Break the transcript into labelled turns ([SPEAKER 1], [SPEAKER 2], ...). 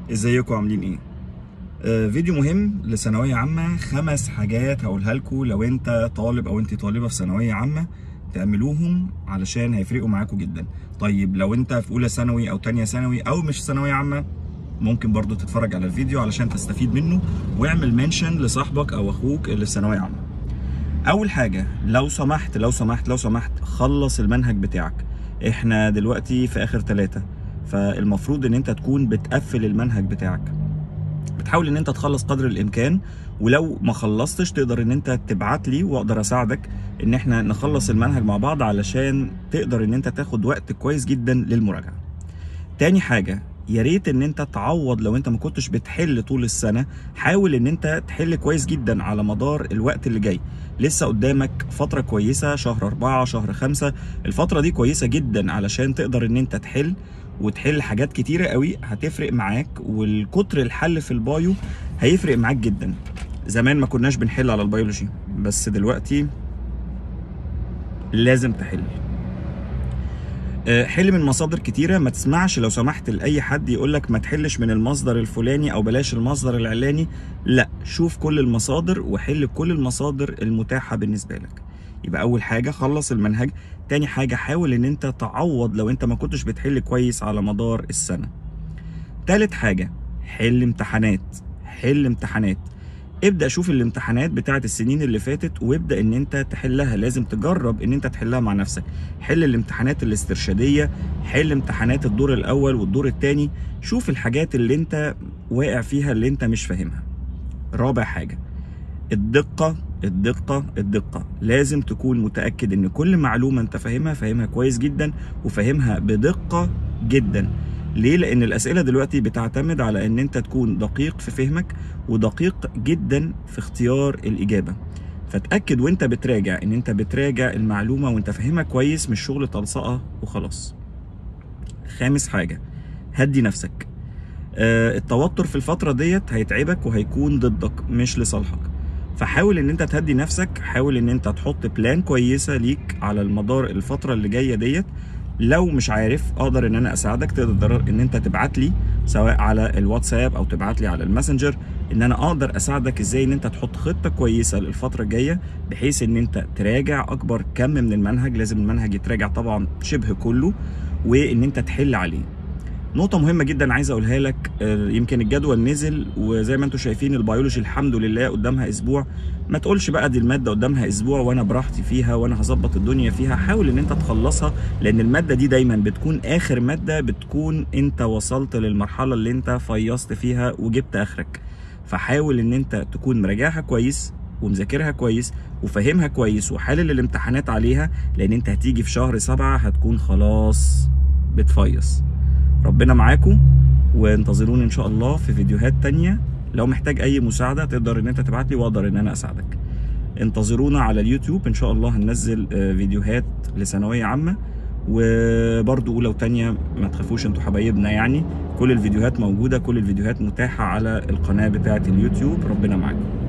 [SPEAKER 1] ازيكم عاملين ايه آه فيديو مهم لثانويه عامه خمس حاجات هقولها لكم لو انت طالب او انت طالبه في ثانويه عامه تعملوهم علشان هيفرقوا معاكم جدا طيب لو انت في اولى ثانوي او تانية ثانوي او مش ثانويه عامه ممكن برضو تتفرج على الفيديو علشان تستفيد منه واعمل منشن لصاحبك او اخوك اللي في ثانويه عامه اول حاجه لو سمحت لو سمحت لو سمحت خلص المنهج بتاعك احنا دلوقتي في اخر ثلاثة فالمفروض ان انت تكون بتقفل المنهج بتاعك بتحاول ان انت تخلص قدر الامكان ولو ما خلصتش تقدر ان انت تبعت لي واقدر اساعدك ان احنا نخلص المنهج مع بعض علشان تقدر ان انت تاخد وقت كويس جدا للمراجعه تاني حاجه يا ريت ان انت تعوض لو انت ما كنتش بتحل طول السنه حاول ان انت تحل كويس جدا على مدار الوقت اللي جاي لسه قدامك فتره كويسه شهر أربعة شهر خمسة الفتره دي كويسه جدا علشان تقدر ان انت تحل وتحل حاجات كتيره قوي هتفرق معاك والكتر الحل في البايو هيفرق معاك جدا زمان ما كناش بنحل على البيولوجي بس دلوقتي لازم تحل حل من مصادر كتيره ما تسمعش لو سمحت لاي حد يقول لك ما تحلش من المصدر الفلاني او بلاش المصدر العلاني لا شوف كل المصادر وحل كل المصادر المتاحه بالنسبه لك يبقى اول حاجه خلص المنهج تاني حاجه حاول ان انت تعوض لو انت ما كنتش بتحل كويس على مدار السنه تالت حاجه حل امتحانات حل امتحانات ابدا شوف الامتحانات بتاعه السنين اللي فاتت وابدا ان انت تحلها لازم تجرب ان انت تحلها مع نفسك حل الامتحانات الاسترشاديه حل امتحانات الدور الاول والدور الثاني شوف الحاجات اللي انت واقع فيها اللي انت مش فاهمها رابع حاجه الدقه الدقه الدقه لازم تكون متاكد ان كل معلومه انت فاهمها فاهمها كويس جدا وفاهمها بدقه جدا ليه؟ لأن الأسئلة دلوقتي بتعتمد على إن أنت تكون دقيق في فهمك ودقيق جدا في اختيار الإجابة. فتأكد وأنت بتراجع إن أنت بتراجع المعلومة وأنت فاهمها كويس مش شغل تلصقة وخلاص. خامس حاجة هدي نفسك. آه التوتر في الفترة ديت هيتعبك وهيكون ضدك مش لصالحك. فحاول ان انت تهدي نفسك حاول ان انت تحط بلان كويسة ليك على المدار الفترة اللي جاية ديت لو مش عارف اقدر ان انا اساعدك تقدر ان انت تبعت لي سواء على الواتساب او تبعت لي على الماسنجر ان انا اقدر اساعدك ازاي ان انت تحط خطه كويسه للفتره الجايه بحيث ان انت تراجع اكبر كم من المنهج لازم المنهج يتراجع طبعا شبه كله وان انت تحل عليه نقطة مهمة جدا عايز اقولها لك يمكن الجدول نزل وزي ما انتم شايفين البيولوجي الحمد لله قدامها اسبوع ما تقولش بقى دي المادة قدامها اسبوع وانا براحتي فيها وانا هظبط الدنيا فيها حاول ان انت تخلصها لان المادة دي دايما بتكون اخر مادة بتكون انت وصلت للمرحلة اللي انت فيصت فيها وجبت اخرك فحاول ان انت تكون مراجعها كويس ومذاكرها كويس وفاهمها كويس وحلل الامتحانات عليها لان انت هتيجي في شهر سبعة هتكون خلاص بتفيص ربنا معاكم وانتظروني ان شاء الله في فيديوهات تانية لو محتاج اي مساعدة تقدر ان انت تبعت لي واقدر ان انا اساعدك انتظرونا على اليوتيوب ان شاء الله هننزل فيديوهات لثانوية عامة وبرضو اولى وتانية ما تخافوش انتوا حبايبنا يعني كل الفيديوهات موجودة كل الفيديوهات متاحة على القناة بتاعة اليوتيوب ربنا معاكم